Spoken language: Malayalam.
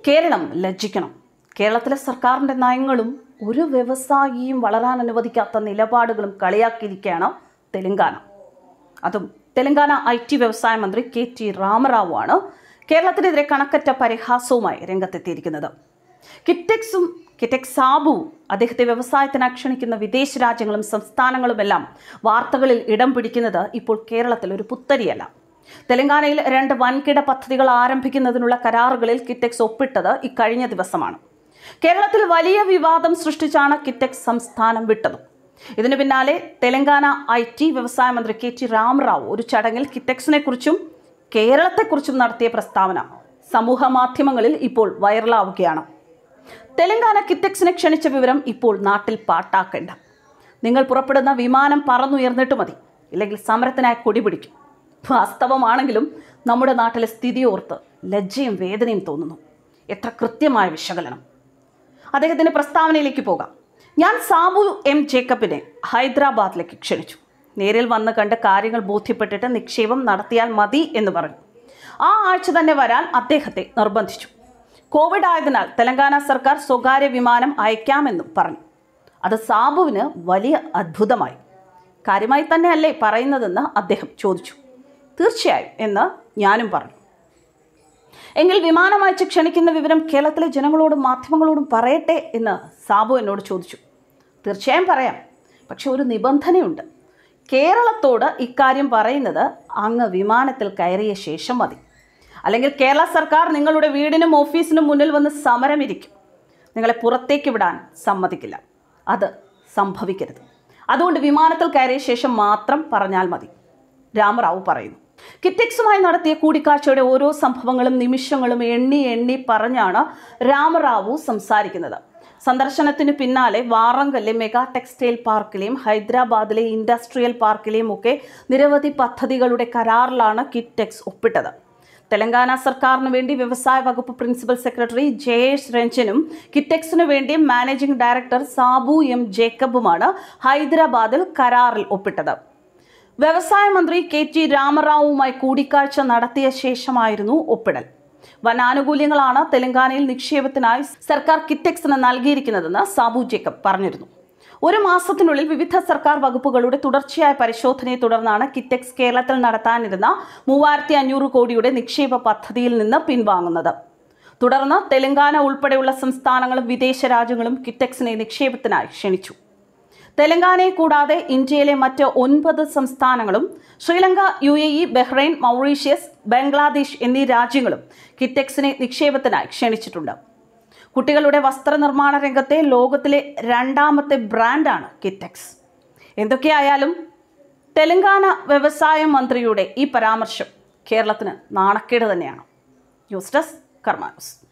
കേരളം ലജ്ജിക്കണം കേരളത്തിലെ സർക്കാരിൻ്റെ നയങ്ങളും ഒരു വ്യവസായിയും വളരാൻ അനുവദിക്കാത്ത നിലപാടുകളും കളിയാക്കിയിരിക്കുകയാണ് തെലങ്കാന അതും തെലങ്കാന ഐ ടി വ്യവസായ മന്ത്രി കെ ടി രാമറാവു ആണ് കേരളത്തിനെതിരെ കണക്കറ്റ പരിഹാസവുമായി രംഗത്തെത്തിയിരിക്കുന്നത് കിറ്റെക്സും കിറ്റെക്സ് സാബുവും അദ്ദേഹത്തെ വ്യവസായത്തിന് ക്ഷണിക്കുന്ന വിദേശ രാജ്യങ്ങളും സംസ്ഥാനങ്ങളുമെല്ലാം വാർത്തകളിൽ ഇടം പിടിക്കുന്നത് ഇപ്പോൾ കേരളത്തിൽ ഒരു പുത്തരിയല്ല തെലങ്കാനയിൽ രണ്ട് വൻകിട പദ്ധതികൾ ആരംഭിക്കുന്നതിനുള്ള കരാറുകളിൽ കിറ്റെക്സ് ഒപ്പിട്ടത് ഇക്കഴിഞ്ഞ ദിവസമാണ് കേരളത്തിൽ വലിയ വിവാദം സൃഷ്ടിച്ചാണ് കിറ്റെക്സ് സംസ്ഥാനം വിട്ടത് ഇതിനു പിന്നാലെ തെലങ്കാന ഐ ടി വ്യവസായ മന്ത്രി കെ ടി രാമറാവു ഒരു ചടങ്ങിൽ കിറ്റെക്സിനെ കുറിച്ചും കേരളത്തെക്കുറിച്ചും നടത്തിയ പ്രസ്താവന സമൂഹ മാധ്യമങ്ങളിൽ ഇപ്പോൾ വൈറലാവുകയാണ് തെലങ്കാന കിറ്റെക്സിനെ ക്ഷണിച്ച വിവരം ഇപ്പോൾ നാട്ടിൽ പാട്ടാക്കേണ്ട നിങ്ങൾ പുറപ്പെടുന്ന വിമാനം പറന്നുയർന്നിട്ട് മതി ഇല്ലെങ്കിൽ സമരത്തിനായി കൊടി പിടിക്കും വാസ്തവമാണെങ്കിലും നമ്മുടെ നാട്ടിലെ സ്ഥിതി ഓർത്ത് ലജ്ജയും വേദനയും തോന്നുന്നു എത്ര കൃത്യമായ വിശകലനം അദ്ദേഹത്തിൻ്റെ പ്രസ്താവനയിലേക്ക് പോകാം ഞാൻ സാബു എം ജേക്കബിനെ ഹൈദരാബാദിലേക്ക് ക്ഷണിച്ചു നേരിൽ വന്ന് കണ്ട് കാര്യങ്ങൾ ബോധ്യപ്പെട്ടിട്ട് നിക്ഷേപം നടത്തിയാൽ മതി എന്ന് പറഞ്ഞു ആ ആഴ്ച തന്നെ വരാൻ അദ്ദേഹത്തെ നിർബന്ധിച്ചു കോവിഡ് ആയതിനാൽ തെലങ്കാന സർക്കാർ സ്വകാര്യ വിമാനം അയക്കാമെന്നും പറഞ്ഞു അത് സാബുവിന് വലിയ അത്ഭുതമായി കാര്യമായി തന്നെയല്ലേ പറയുന്നതെന്ന് അദ്ദേഹം ചോദിച്ചു തീർച്ചയായും എന്ന് ഞാനും പറഞ്ഞു എങ്കിൽ വിമാനം അയച്ച് ക്ഷണിക്കുന്ന വിവരം കേരളത്തിലെ ജനങ്ങളോടും മാധ്യമങ്ങളോടും പറയട്ടെ എന്ന് സാബു എന്നോട് ചോദിച്ചു തീർച്ചയായും പറയാം പക്ഷെ ഒരു നിബന്ധനയുണ്ട് കേരളത്തോട് ഇക്കാര്യം പറയുന്നത് അങ്ങ് വിമാനത്തിൽ കയറിയ ശേഷം മതി അല്ലെങ്കിൽ കേരള സർക്കാർ നിങ്ങളുടെ വീടിനും ഓഫീസിനും മുന്നിൽ വന്ന് സമരമിരിക്കും നിങ്ങളെ പുറത്തേക്ക് വിടാൻ സമ്മതിക്കില്ല അത് സംഭവിക്കരുത് അതുകൊണ്ട് വിമാനത്തിൽ കയറിയ ശേഷം മാത്രം പറഞ്ഞാൽ മതി രാമറാവു പറയുന്നു കിറ്റെക്സുമായി നടത്തിയ കൂടിക്കാഴ്ചയുടെ ഓരോ സംഭവങ്ങളും നിമിഷങ്ങളും എണ്ണി എണ്ണി പറഞ്ഞാണ് രാമറാവു സംസാരിക്കുന്നത് സന്ദർശനത്തിന് പിന്നാലെ വാറങ്കലിലെ മെഗാ ടെക്സ്റ്റൈൽ പാർക്കിലെയും ഹൈദരാബാദിലെ ഇൻഡസ്ട്രിയൽ പാർക്കിലെയും ഒക്കെ നിരവധി പദ്ധതികളുടെ കരാറിലാണ് കിറ്റെക്സ് ഒപ്പിട്ടത് തെലങ്കാന സർക്കാരിന് വേണ്ടി വ്യവസായ വകുപ്പ് പ്രിൻസിപ്പൽ സെക്രട്ടറി ജയേഷ് രഞ്ജനും കിറ്റെക്സിനു വേണ്ടി മാനേജിംഗ് ഡയറക്ടർ സാബു എം ജേക്കബുമാണ് ഹൈദരാബാദിൽ കരാറിൽ ഒപ്പിട്ടത് വ്യവസായ മന്ത്രി കെ ടി രാമറാവുമായി കൂടിക്കാഴ്ച നടത്തിയ ശേഷമായിരുന്നു ഒപ്പിടൽ വൻ ആനുകൂല്യങ്ങളാണ് തെലങ്കാനയിൽ നിക്ഷേപത്തിനായി സർക്കാർ കിറ്റെക്സിന് നൽകിയിരിക്കുന്നതെന്ന് സാബു ജേക്കബ് പറഞ്ഞിരുന്നു ഒരു മാസത്തിനുള്ളിൽ വിവിധ സർക്കാർ വകുപ്പുകളുടെ തുടർച്ചയായ പരിശോധനയെ തുടർന്നാണ് കിറ്റെക്സ് കേരളത്തിൽ നടത്താനിരുന്ന മൂവായിരത്തി അഞ്ഞൂറ് കോടിയുടെ നിക്ഷേപ പദ്ധതിയിൽ നിന്ന് പിൻവാങ്ങുന്നത് തുടർന്ന് തെലങ്കാന ഉൾപ്പെടെയുള്ള സംസ്ഥാനങ്ങളും വിദേശ രാജ്യങ്ങളും കിറ്റെക്സിനെ നിക്ഷേപത്തിനായി ക്ഷണിച്ചു തെലങ്കാനയെ കൂടാതെ ഇന്ത്യയിലെ മറ്റ് ഒൻപത് സംസ്ഥാനങ്ങളും Sri Lanka U A E Bahrain Mauritius Bangladesh എന്നീ രാജ്യങ്ങളും കിറ്റെക്സിനെ നിക്ഷേപത്തിനായി ക്ഷണിച്ചിട്ടുണ്ട് കുട്ടികളുടെ വസ്ത്രനിർമ്മാണ രംഗത്തെ ലോകത്തിലെ രണ്ടാമത്തെ ബ്രാൻഡാണ് കിറ്റെക്സ് എന്തൊക്കെയായാലും തെലങ്കാന വ്യവസായ മന്ത്രിയുടെ ഈ പരാമർശം കേരളത്തിന് നാണക്കേട് തന്നെയാണ് ന്യൂസ് ഡെസ്ക് കർമാനസ്